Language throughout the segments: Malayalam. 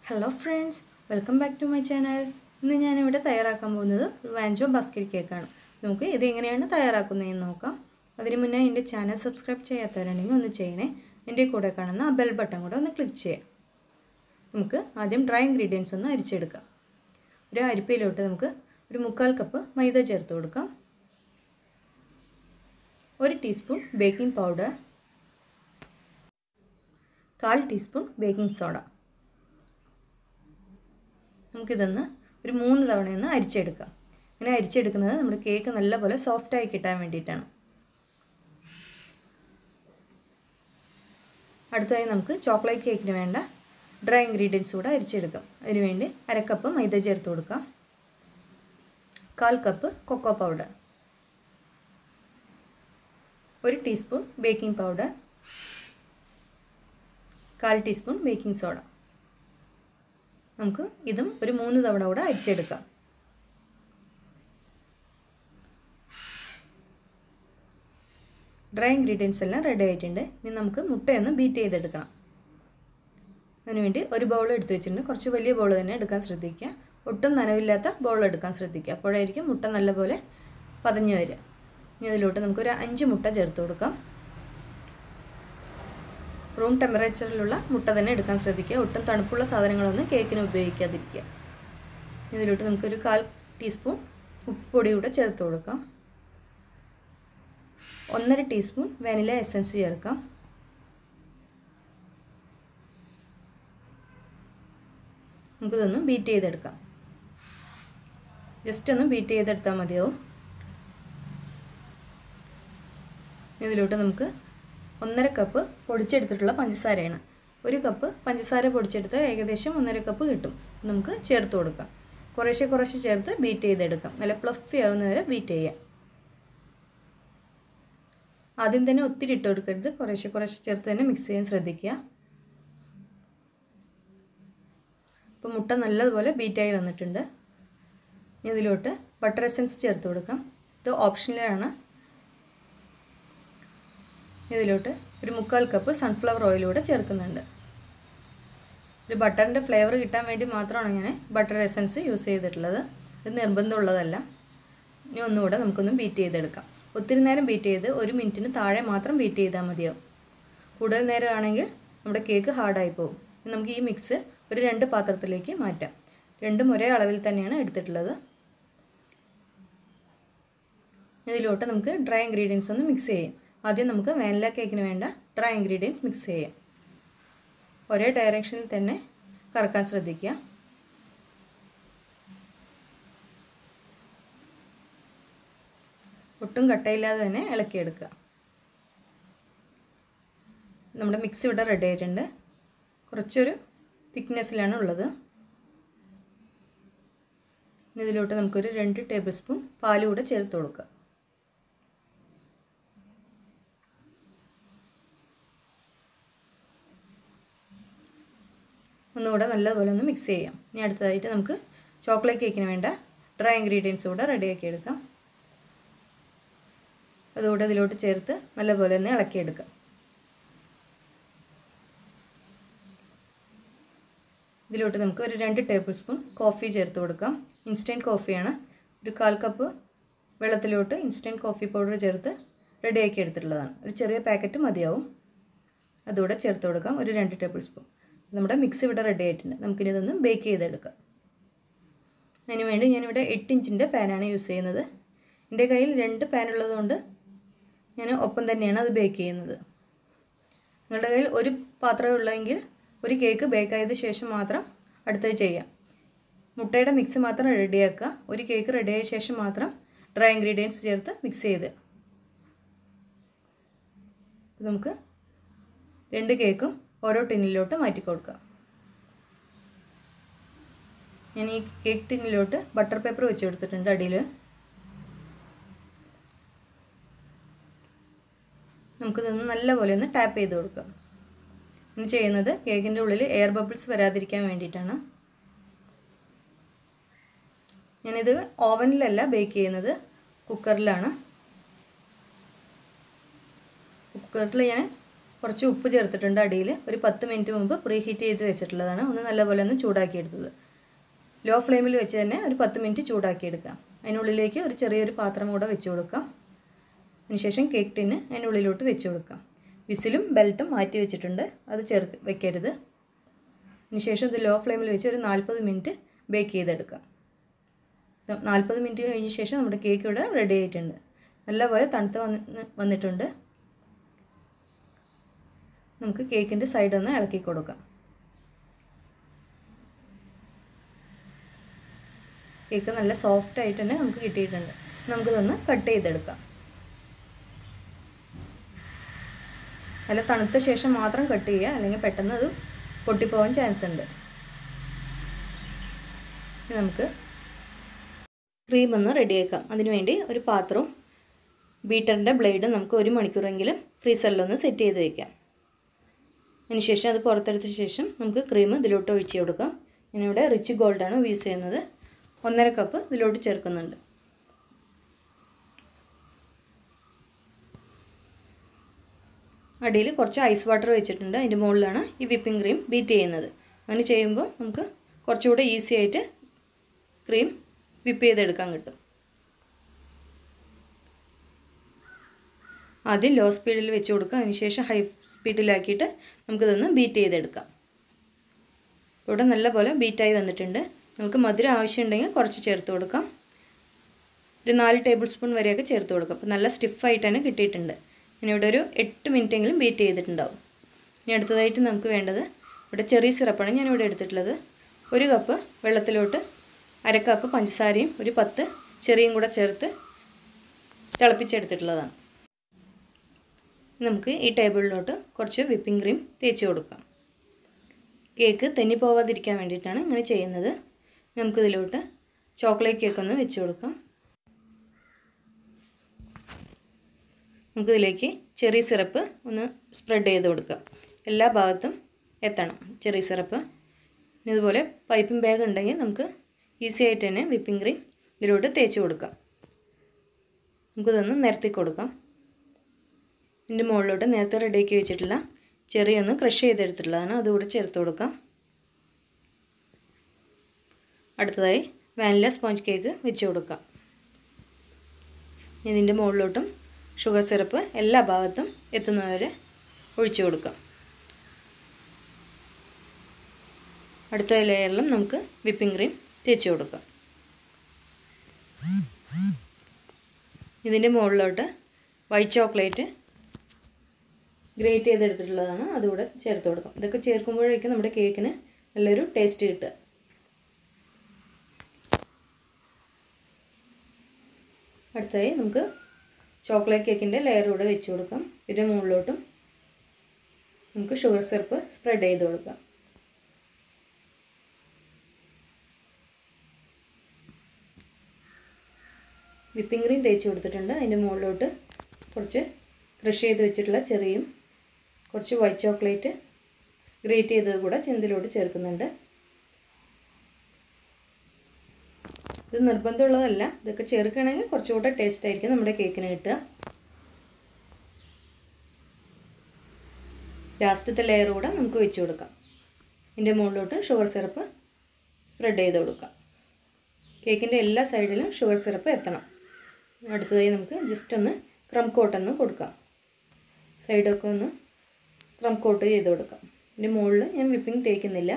hello friends welcome back to my channel ഇന്ന് ഞാനിവിടെ തയ്യാറാക്കാൻ പോകുന്നത് ഒരു വാഞ്ചോ ബാസ്ക്കറ്റ് കേക്കാണ് നമുക്ക് ഇത് എങ്ങനെയാണ് തയ്യാറാക്കുന്നതെന്ന് നോക്കാം അതിന് മുന്നേ എൻ്റെ ചാനൽ സബ്സ്ക്രൈബ് ചെയ്യാത്തവരുണ്ടെങ്കിൽ ഒന്ന് ചെയ്യണേ എൻ്റെ കൂടെ കാണുന്ന ആ ബെൽ ബട്ടൺ കൂടെ ഒന്ന് ക്ലിക്ക് ചെയ്യാം നമുക്ക് ആദ്യം ഡ്രൈ ഇൻഗ്രീഡിയൻസ് ഒന്ന് അരിച്ചെടുക്കാം ഒരു അരിപ്പയിലോട്ട് നമുക്ക് ഒരു മുക്കാൽ കപ്പ് മൈദ ചേർത്ത് കൊടുക്കാം ഒരു ടീസ്പൂൺ ബേക്കിംഗ് പൗഡർ കാൽ ടീസ്പൂൺ ബേക്കിംഗ് സോഡ നമുക്കിതൊന്ന് ഒരു മൂന്ന് തവണയൊന്ന് അരിച്ചെടുക്കാം ഇങ്ങനെ അരിച്ചെടുക്കുന്നത് നമ്മുടെ കേക്ക് നല്ലപോലെ സോഫ്റ്റായി കിട്ടാൻ വേണ്ടിയിട്ടാണ് അടുത്തതായി നമുക്ക് ചോക്ലേറ്റ് കേക്കിന് വേണ്ട ഡ്രൈ ഇൻഗ്രീഡിയൻസ് കൂടെ അരിച്ചെടുക്കാം അതിനുവേണ്ടി അരക്കപ്പ് മൈദ ചേർത്ത് കൊടുക്കാം കാൽ കപ്പ് കൊക്കോ പൗഡർ ഒരു ടീസ്പൂൺ ബേക്കിംഗ് പൗഡർ കാൽ ടീസ്പൂൺ ബേക്കിംഗ് സോഡ നമുക്ക് ഇതും ഒരു മൂന്ന് തവണ കൂടെ അരിച്ചെടുക്കാം ഡ്രൈ ഇൻഗ്രീഡിയൻസ് എല്ലാം റെഡി ആയിട്ടുണ്ട് ഇനി നമുക്ക് മുട്ടയൊന്ന് ബീറ്റ് ചെയ്തെടുക്കണം അതിനുവേണ്ടി ഒരു ബൗൾ എടുത്ത് വെച്ചിട്ടുണ്ട് കുറച്ച് വലിയ ബൗൾ തന്നെ എടുക്കാൻ ശ്രദ്ധിക്കുക ഒട്ടും നനവില്ലാത്ത ബൗൾ എടുക്കാൻ ശ്രദ്ധിക്കുക അപ്പോഴായിരിക്കും മുട്ട നല്ലപോലെ പതഞ്ഞു വരിക ഇനി അതിലോട്ട് നമുക്കൊരു അഞ്ച് മുട്ട ചേർത്ത് കൊടുക്കാം റൂം ടെമ്പറേച്ചറിലുള്ള മുട്ട തന്നെ എടുക്കാൻ ശ്രദ്ധിക്കുക ഒട്ടും തണുപ്പുള്ള സാധനങ്ങളൊന്നും കേക്കിന് ഉപയോഗിക്കാതിരിക്കുക ഇതിലോട്ട് നമുക്കൊരു കാൽ ടീസ്പൂൺ ഉപ്പുപൊടി കൂടെ ചേർത്ത് കൊടുക്കാം ഒന്നര ടീസ്പൂൺ വാനില എസൻസ് ചേർക്കാം നമുക്കിതൊന്ന് ബീറ്റ് ചെയ്തെടുക്കാം ജസ്റ്റ് ഒന്ന് ബീറ്റ് ചെയ്തെടുത്താൽ മതിയാവും ഇതിലോട്ട് നമുക്ക് ഒന്നര കപ്പ് പൊടിച്ചെടുത്തിട്ടുള്ള പഞ്ചസാരയാണ് ഒരു കപ്പ് പഞ്ചസാര പൊടിച്ചെടുത്ത് ഏകദേശം ഒന്നര കപ്പ് കിട്ടും നമുക്ക് ചേർത്ത് കൊടുക്കാം കുറേശ്ശെ കുറേശ്ശെ ചേർത്ത് ബീറ്റ് ചെയ്തെടുക്കാം നല്ല പ്ലഫി ആവുന്ന വരെ ബീറ്റ് ചെയ്യാം ആദ്യം തന്നെ ഒത്തിരി ഇട്ട് കൊടുക്കരുത് കുറേശ്ശെ കുറേശ്ശെ ചേർത്ത് തന്നെ മിക്സ് ചെയ്യാൻ ശ്രദ്ധിക്കുക അപ്പോൾ മുട്ട നല്ലതുപോലെ ബീറ്റായി വന്നിട്ടുണ്ട് ഇനി ഇതിലോട്ട് ബട്ടർ എസൻസ് ചേർത്ത് കൊടുക്കാം ഇത് ഓപ്ഷനിലാണ് ഇതിലോട്ട് ഒരു മുക്കാൽ കപ്പ് സൺഫ്ലവർ ഓയിലൂടെ ചേർക്കുന്നുണ്ട് ഒരു ബട്ടറിൻ്റെ ഫ്ലേവർ കിട്ടാൻ വേണ്ടി മാത്രമാണ് ഞാൻ ബട്ടർ എസൻസ് യൂസ് ചെയ്തിട്ടുള്ളത് ഇത് നിർബന്ധമുള്ളതല്ല ഇനി ഒന്നുകൂടെ നമുക്കൊന്ന് ബീറ്റ് ചെയ്തെടുക്കാം ഒത്തിരി നേരം ബീറ്റ് ചെയ്ത് ഒരു മിനിറ്റിന് താഴെ മാത്രം ബീറ്റ് ചെയ്താൽ മതിയാവും കൂടുതൽ നേരം ആണെങ്കിൽ നമ്മുടെ കേക്ക് ഹാർഡായി പോകും നമുക്ക് ഈ മിക്സ് ഒരു രണ്ട് പാത്രത്തിലേക്ക് മാറ്റാം രണ്ടും ഒരേ അളവിൽ തന്നെയാണ് എടുത്തിട്ടുള്ളത് ഇതിലോട്ട് നമുക്ക് ഡ്രൈ ഇൻഗ്രീഡിയൻസ് ഒന്ന് മിക്സ് ചെയ്യാം ആദ്യം നമുക്ക് വാനില കേക്കിന് വേണ്ട ഡ്രൈ ഇൻഗ്രീഡിയൻസ് മിക്സ് ചെയ്യാം ഒരേ ഡയറക്ഷനിൽ തന്നെ കറക്കാൻ ശ്രദ്ധിക്കുക ഒട്ടും കട്ടയില്ലാതെ തന്നെ ഇളക്കിയെടുക്കുക നമ്മുടെ മിക്സ് ഇവിടെ റെഡി ആയിട്ടുണ്ട് കുറച്ചൊരു തിക്നെസ്സിലാണ് ഉള്ളത് ഇതിലോട്ട് നമുക്കൊരു രണ്ട് ടേബിൾ സ്പൂൺ പാൽ കൂടെ ചേർത്ത് കൊടുക്കുക ഒന്നുകൂടെ നല്ലതുപോലെ ഒന്ന് മിക്സ് ചെയ്യാം ഇനി അടുത്തതായിട്ട് നമുക്ക് ചോക്ലേറ്റ് കേക്കിന് വേണ്ട ഡ്രൈ ഇൻഗ്രീഡിയൻസ് കൂടെ റെഡിയാക്കി എടുക്കാം അതുകൂടെ ഇതിലോട്ട് ചേർത്ത് നല്ലപോലെ ഒന്ന് ഇളക്കിയെടുക്കാം ഇതിലോട്ട് നമുക്ക് ഒരു രണ്ട് ടേബിൾ സ്പൂൺ കോഫി ചേർത്ത് കൊടുക്കാം ഇൻസ്റ്റൻറ്റ് കോഫിയാണ് ഒരു കാൽ കപ്പ് വെള്ളത്തിലോട്ട് ഇൻസ്റ്റൻറ്റ് കോഫി പൗഡർ ചേർത്ത് റെഡിയാക്കി എടുത്തിട്ടുള്ളതാണ് ഒരു ചെറിയ പാക്കറ്റ് മതിയാവും അതുകൂടെ ചേർത്ത് കൊടുക്കാം ഒരു രണ്ട് ടേബിൾ സ്പൂൺ നമ്മുടെ മിക്സ് ഇവിടെ റെഡി ആയിട്ടുണ്ട് നമുക്കിനി ഇതൊന്ന് ബേക്ക് ചെയ്തെടുക്കാം അതിന് വേണ്ടി ഞാനിവിടെ എട്ട് ഇഞ്ചിൻ്റെ പാനാണ് യൂസ് ചെയ്യുന്നത് എൻ്റെ കയ്യിൽ രണ്ട് പാൻ ഉള്ളതുകൊണ്ട് ഞാൻ ഒപ്പം തന്നെയാണ് അത് ബേക്ക് ചെയ്യുന്നത് നിങ്ങളുടെ കയ്യിൽ ഒരു പാത്രമേ ഉള്ളെങ്കിൽ ഒരു കേക്ക് ബേക്ക് ആയതിനു ശേഷം മാത്രം അടുത്തത് ചെയ്യാം മുട്ടയുടെ മിക്സ് മാത്രം റെഡിയാക്കുക ഒരു കേക്ക് റെഡിയായ ശേഷം മാത്രം ഡ്രൈ ഇൻഗ്രീഡിയൻസ് ചേർത്ത് മിക്സ് ചെയ്ത് നമുക്ക് രണ്ട് കേക്കും ഓരോ ടിന്നിലോട്ട് മാറ്റി കൊടുക്കാം ഞാൻ ഈ കേക്ക് ടിന്നിലോട്ട് ബട്ടർ പേപ്പർ വെച്ച് കൊടുത്തിട്ടുണ്ട് അടിയിൽ നമുക്കിതൊന്ന് നല്ലപോലെ ഒന്ന് ടാപ്പ് ചെയ്ത് കൊടുക്കാം ഇനി ചെയ്യുന്നത് കേക്കിൻ്റെ ഉള്ളിൽ എയർ ബബിൾസ് വരാതിരിക്കാൻ വേണ്ടിയിട്ടാണ് ഞാനിത് ഓവനിലല്ല ബേക്ക് ചെയ്യുന്നത് കുക്കറിലാണ് കുക്കറിൽ ഞാൻ കുറച്ച് ഉപ്പ് ചേർത്തിട്ടുണ്ട് അടിയിൽ ഒരു പത്ത് മിനിറ്റ് മുമ്പ് പ്രീ ഹീറ്റ് ചെയ്ത് വെച്ചിട്ടുള്ളതാണ് ഒന്ന് നല്ലപോലെ ഒന്ന് ചൂടാക്കി എടുത്തത് ലോ ഫ്ലെയിമിൽ വെച്ച് തന്നെ ഒരു പത്ത് മിനിറ്റ് ചൂടാക്കി എടുക്കാം അതിനുള്ളിലേക്ക് ഒരു ചെറിയൊരു പാത്രം കൂടെ വെച്ച് കൊടുക്കാം അതിനുശേഷം കേക്ക് ടിന്ന് അതിനുള്ളിലോട്ട് വെച്ച് കൊടുക്കാം വിസിലും ബെൽറ്റും മാറ്റി വെച്ചിട്ടുണ്ട് അത് ചേർക്ക് വെക്കരുത് അതിനുശേഷം ഇത് ലോ ഫ്ലെയിമിൽ വെച്ച് ഒരു നാൽപ്പത് മിനിറ്റ് ബേക്ക് ചെയ്തെടുക്കാം നാൽപ്പത് മിനിറ്റ് കഴിഞ്ഞ ശേഷം നമ്മുടെ കേക്ക് ഇവിടെ റെഡി ആയിട്ടുണ്ട് നല്ലപോലെ തണുത്ത് വന്ന് വന്നിട്ടുണ്ട് നമുക്ക് കേക്കിൻ്റെ സൈഡൊന്ന് ഇളക്കി കൊടുക്കാം കേക്ക് നല്ല സോഫ്റ്റ് ആയിട്ട് തന്നെ നമുക്ക് കിട്ടിയിട്ടുണ്ട് നമുക്കിതൊന്ന് കട്ട് ചെയ്തെടുക്കാം നല്ല തണുത്ത ശേഷം മാത്രം കട്ട് ചെയ്യുക അല്ലെങ്കിൽ പെട്ടെന്ന് അത് പൊട്ടിപ്പോവാൻ ചാൻസ് ഉണ്ട് ഇനി നമുക്ക് ക്രീം ഒന്ന് റെഡിയാക്കാം അതിനുവേണ്ടി ഒരു പാത്രവും ബീറ്ററിൻ്റെ ബ്ലേഡും നമുക്ക് ഒരു മണിക്കൂറെങ്കിലും ഫ്രീസറിലൊന്ന് സെറ്റ് ചെയ്ത് വയ്ക്കാം അതിനുശേഷം അത് പുറത്തെടുത്ത ശേഷം നമുക്ക് ക്രീം ഇതിലോട്ട് ഒഴിച്ച് കൊടുക്കാം ഞാനിവിടെ റിച്ച് ഗോൾഡാണ് യൂസ് ചെയ്യുന്നത് ഒന്നര കപ്പ് ഇതിലോട്ട് ചേർക്കുന്നുണ്ട് അടിയിൽ കുറച്ച് ഐസ് വാട്ടർ വെച്ചിട്ടുണ്ട് അതിൻ്റെ മുകളിലാണ് ഈ വിപ്പിംഗ് ക്രീം ബീറ്റ് ചെയ്യുന്നത് അങ്ങനെ ചെയ്യുമ്പോൾ നമുക്ക് കുറച്ചുകൂടെ ഈസി ആയിട്ട് ക്രീം വിപ്പ് ചെയ്തെടുക്കാൻ കിട്ടും ആദ്യം ലോ സ്പീഡിൽ വെച്ച് കൊടുക്കുക അതിനുശേഷം ഹൈ സ്പീഡിലാക്കിയിട്ട് നമുക്കിതൊന്ന് ബീറ്റ് ചെയ്തെടുക്കാം ഇവിടെ നല്ലപോലെ ബീറ്റായി വന്നിട്ടുണ്ട് നമുക്ക് മധുരം ആവശ്യമുണ്ടെങ്കിൽ കുറച്ച് ചേർത്ത് കൊടുക്കാം ഒരു നാല് ടേബിൾ സ്പൂൺ വരെയൊക്കെ ചേർത്ത് കൊടുക്കാം അപ്പോൾ നല്ല സ്റ്റിഫായിട്ട് തന്നെ കിട്ടിയിട്ടുണ്ട് ഞാനിവിടെ ഒരു എട്ട് മിനിറ്റെങ്കിലും ബീറ്റ് ചെയ്തിട്ടുണ്ടാവും ഇനി അടുത്തതായിട്ട് നമുക്ക് വേണ്ടത് ഇവിടെ ചെറിയ സിറപ്പാണ് ഞാനിവിടെ എടുത്തിട്ടുള്ളത് ഒരു കപ്പ് വെള്ളത്തിലോട്ട് അര കപ്പ് പഞ്ചസാരയും ഒരു പത്ത് ചെറിയും കൂടെ ചേർത്ത് തിളപ്പിച്ചെടുത്തിട്ടുള്ളതാണ് നമുക്ക് ഈ ടേബിളിലോട്ട് കുറച്ച് വിപ്പിംഗ് ക്രീം തേച്ച് കൊടുക്കാം കേക്ക് തെന്നിപ്പോവാതിരിക്കാൻ വേണ്ടിയിട്ടാണ് ഇങ്ങനെ ചെയ്യുന്നത് നമുക്കിതിലോട്ട് ചോക്ലേറ്റ് കേക്ക് ഒന്ന് വെച്ച് കൊടുക്കാം നമുക്കിതിലേക്ക് ചെറിയ സിറപ്പ് ഒന്ന് സ്പ്രെഡ് ചെയ്ത് കൊടുക്കാം എല്ലാ ഭാഗത്തും എത്തണം ചെറിയ സിറപ്പ് ഇതുപോലെ പൈപ്പിംഗ് ബാഗ് ഉണ്ടെങ്കിൽ നമുക്ക് ഈസി ആയിട്ട് തന്നെ വിപ്പിംഗ് ക്രീം ഇതിലോട്ട് തേച്ച് കൊടുക്കാം നമുക്കിതൊന്ന് നിരത്തി കൊടുക്കാം ഇതിൻ്റെ മുകളിലോട്ട് നേരത്തെ റെഡിയാക്കി വെച്ചിട്ടുള്ള ചെറിയ ഒന്ന് ക്രഷ് ചെയ്തെടുത്തിട്ടുള്ളതാണ് അതുകൂടെ ചേർത്ത് കൊടുക്കാം അടുത്തതായി വാനില സ്പോഞ്ച് കേക്ക് വെച്ച് കൊടുക്കാം ഇതിൻ്റെ മുകളിലോട്ടും ഷുഗർ സിറപ്പ് എല്ലാ ഭാഗത്തും എത്തുന്നവരെ ഒഴിച്ചു കൊടുക്കാം അടുത്ത ലെയറിലും നമുക്ക് വിപ്പിംഗ് ക്രീം തേച്ച് കൊടുക്കാം ഇതിൻ്റെ മുകളിലോട്ട് വൈറ്റ് ചോക്ലേറ്റ് ഗ്രേറ്റ് ചെയ്തെടുത്തിട്ടുള്ളതാണ് അതുകൂടെ ചേർത്ത് കൊടുക്കാം ഇതൊക്കെ ചേർക്കുമ്പോഴേക്കും നമ്മുടെ കേക്കിന് നല്ലൊരു ടേസ്റ്റ് കിട്ടുക അടുത്തായി നമുക്ക് ചോക്ലേറ്റ് കേക്കിൻ്റെ ലെയർ കൂടെ വെച്ച് കൊടുക്കാം ഇതിൻ്റെ മുകളിലോട്ടും നമുക്ക് ഷുഗർ സിറപ്പ് സ്പ്രെഡ് ചെയ്ത് കൊടുക്കാം വിപ്പിംഗ് ക്രീം തേച്ച് കൊടുത്തിട്ടുണ്ട് അതിൻ്റെ മുകളിലോട്ട് കുറച്ച് ക്രഷ് ചെയ്ത് വെച്ചിട്ടുള്ള ചെറിയും കുറച്ച് വൈറ്റ് ചോക്ലേറ്റ് ഗ്രേറ്റ് ചെയ്തത് കൂടെ ചെന്തിലോട്ട് ചേർക്കുന്നുണ്ട് ഇത് നിർബന്ധമുള്ളതല്ല ഇതൊക്കെ ചേർക്കുകയാണെങ്കിൽ കുറച്ചുകൂടെ ടേസ്റ്റ് ആയിരിക്കും നമ്മുടെ കേക്കിന് കിട്ടുക ലാസ്റ്റത്തെ ലെയർ കൂടെ നമുക്ക് വെച്ച് കൊടുക്കാം ഇതിൻ്റെ മുകളിലോട്ട് ഷുഗർ സിറപ്പ് സ്പ്രെഡ് ചെയ്ത് കൊടുക്കാം കേക്കിൻ്റെ എല്ലാ സൈഡിലും ഷുഗർ സിറപ്പ് എത്തണം അടുത്തതായി നമുക്ക് ജസ്റ്റ് ഒന്ന് ക്രം കോട്ടൊന്ന് കൊടുക്കാം സൈഡൊക്കെ ഒന്ന് ക്രം കോട്ട് ചെയ്ത് കൊടുക്കാം ഇതിൻ്റെ മുകളിൽ ഞാൻ വിപ്പിംഗ് തേക്കുന്നില്ല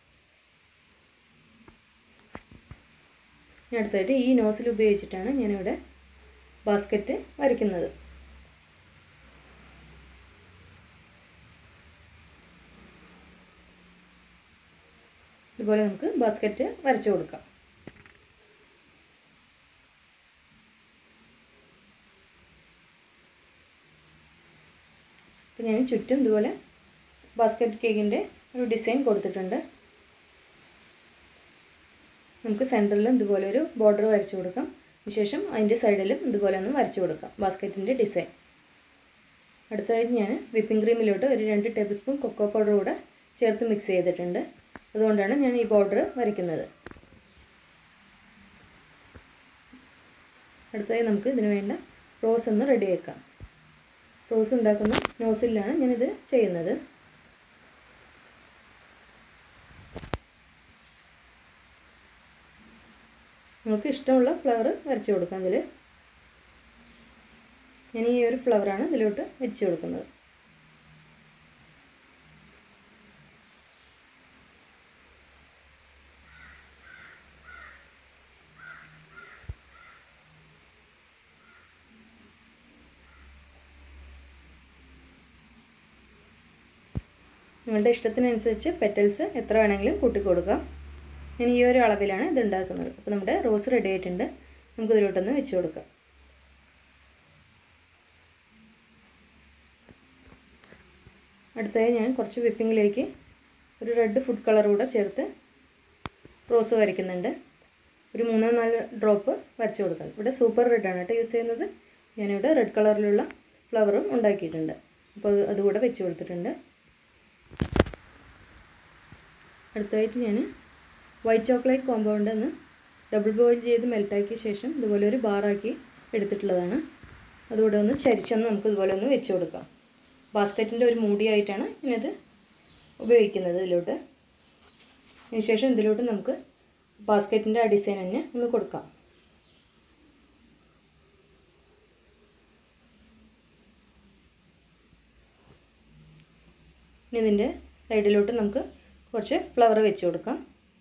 ഇനി അടുത്തായിട്ട് ഈ നോസിൽ ഉപയോഗിച്ചിട്ടാണ് ഞാനിവിടെ ബാസ്ക്കറ്റ് വരയ്ക്കുന്നത് ഇതുപോലെ നമുക്ക് ബാസ്ക്കറ്റ് വരച്ചു കൊടുക്കാം അപ്പോൾ ഞാൻ ചുറ്റും ഇതുപോലെ ബാസ്ക്കറ്റ് കേക്കിൻ്റെ ഒരു ഡിസൈൻ കൊടുത്തിട്ടുണ്ട് നമുക്ക് സെൻറ്ററിലും ഇതുപോലെ ഒരു ബോർഡർ വരച്ചു കൊടുക്കാം ശേഷം അതിൻ്റെ സൈഡിലും ഇതുപോലെ ഒന്ന് വരച്ചു കൊടുക്കാം ബാസ്ക്കറ്റിൻ്റെ ഡിസൈൻ അടുത്തതായിട്ട് ഞാൻ വിപ്പിംഗ് ക്രീമിലോട്ട് ഒരു രണ്ട് ടേബിൾ സ്പൂൺ കൊക്കോ പൗഡർ കൂടെ ചേർത്ത് മിക്സ് ചെയ്തിട്ടുണ്ട് അതുകൊണ്ടാണ് ഞാൻ ഈ ബോർഡർ വരയ്ക്കുന്നത് അടുത്തതായി നമുക്ക് ഇതിന് വേണ്ട റോസ് ഒന്ന് റെഡിയാക്കാം റോസ് ഉണ്ടാക്കുന്ന നോസിലാണ് ഞാനിത് ചെയ്യുന്നത് നമുക്ക് ഇഷ്ടമുള്ള ഫ്ലവർ വരച്ച് കൊടുക്കാം ഇതിൽ ഞാൻ ഈ ഒരു ഫ്ലവറാണ് ഇതിലോട്ട് വെച്ച് കൊടുക്കുന്നത് നിങ്ങളുടെ ഇഷ്ടത്തിനനുസരിച്ച് പെറ്റൽസ് എത്ര വേണമെങ്കിലും കൂട്ടി കൊടുക്കാം ഞാൻ ഈ ഒരു അളവിലാണ് ഇത് ഉണ്ടാക്കുന്നത് അപ്പോൾ നമ്മുടെ റോസ് റെഡി ആയിട്ടുണ്ട് നമുക്ക് ഇതിലോട്ടൊന്ന് വെച്ച് കൊടുക്കാം അടുത്തായി ഞാൻ കുറച്ച് വിപ്പിങ്ങിലേക്ക് ഒരു റെഡ് ഫുഡ് കളർ കൂടെ ചേർത്ത് റോസ് വരയ്ക്കുന്നുണ്ട് ഒരു മൂന്നോ നാല് ഡ്രോപ്പ് വരച്ച് കൊടുക്കാം ഇവിടെ സൂപ്പർ റെഡാണ് കേട്ടോ യൂസ് ചെയ്യുന്നത് ഞാനിവിടെ റെഡ് കളറിലുള്ള ഫ്ലവറും ഉണ്ടാക്കിയിട്ടുണ്ട് അപ്പോൾ അത് അതുകൂടെ വെച്ച് കൊടുത്തിട്ടുണ്ട് അടുത്തതായിട്ട് ഞാൻ വൈറ്റ് ചോക്ലേറ്റ് കോമ്പൗണ്ട് എന്ന് ഡബിൾ ബോയിൽ ചെയ്ത് മെൽറ്റാക്കിയ ശേഷം ഇതുപോലെ ഒരു ബാറാക്കി എടുത്തിട്ടുള്ളതാണ് അതുകൂടെ ഒന്ന് ചരിച്ചൊന്ന് നമുക്ക് ഇതുപോലെ ഒന്ന് വെച്ച് കൊടുക്കാം ബാസ്ക്കറ്റിൻ്റെ ഒരു മൂടിയായിട്ടാണ് ഞാനിത് ഉപയോഗിക്കുന്നത് ഇതിലോട്ട് അതിനുശേഷം ഇതിലോട്ട് നമുക്ക് ബാസ്ക്കറ്റിൻ്റെ ആ ഡിസൈൻ തന്നെ ഒന്ന് കൊടുക്കാം ഇനി ഇതിൻ്റെ സൈഡിലോട്ട് നമുക്ക് കുറച്ച് ഫ്ലവർ വെച്ച് കൊടുക്കാം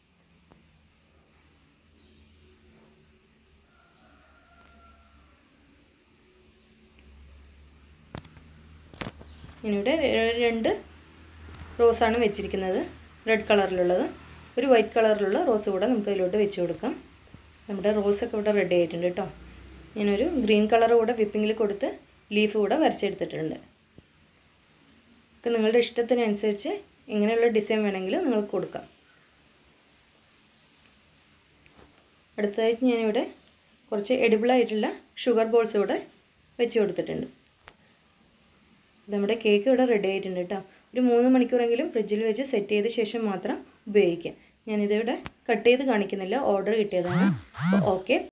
ഞാനിവിടെ രണ്ട് റോസാണ് വെച്ചിരിക്കുന്നത് റെഡ് കളറിലുള്ളത് ഒരു വൈറ്റ് കളറിലുള്ള റോസ് കൂടെ നമുക്ക് അതിലോട്ട് വെച്ച് കൊടുക്കാം നമ്മുടെ റോസൊക്കെ ഇവിടെ റെഡി ആയിട്ടുണ്ട് കേട്ടോ ഞാനൊരു ഗ്രീൻ കളർ കൂടെ വിപ്പിങ്ങിൽ കൊടുത്ത് ലീഫ് കൂടെ വരച്ചെടുത്തിട്ടുണ്ട് ഒക്കെ നിങ്ങളുടെ ഇഷ്ടത്തിനനുസരിച്ച് ഇങ്ങനെയുള്ള ഡിസൈൻ വേണമെങ്കിൽ നിങ്ങൾക്ക് കൊടുക്കാം അടുത്തതായിട്ട് ഞാനിവിടെ കുറച്ച് എഡിബിളായിട്ടുള്ള ഷുഗർ ബോൾസ് ഇവിടെ വെച്ച് കൊടുത്തിട്ടുണ്ട് നമ്മുടെ കേക്ക് ഇവിടെ റെഡി ആയിട്ടുണ്ട് കേട്ടോ ഒരു മൂന്ന് മണിക്കൂറെങ്കിലും ഫ്രിഡ്ജിൽ വെച്ച് സെറ്റ് ചെയ്ത ശേഷം മാത്രം ഉപയോഗിക്കാം ഞാനിതിവിടെ കട്ട് ചെയ്ത് കാണിക്കുന്നില്ല ഓർഡർ കിട്ടിയതാണ് അപ്പോൾ ഓക്കെ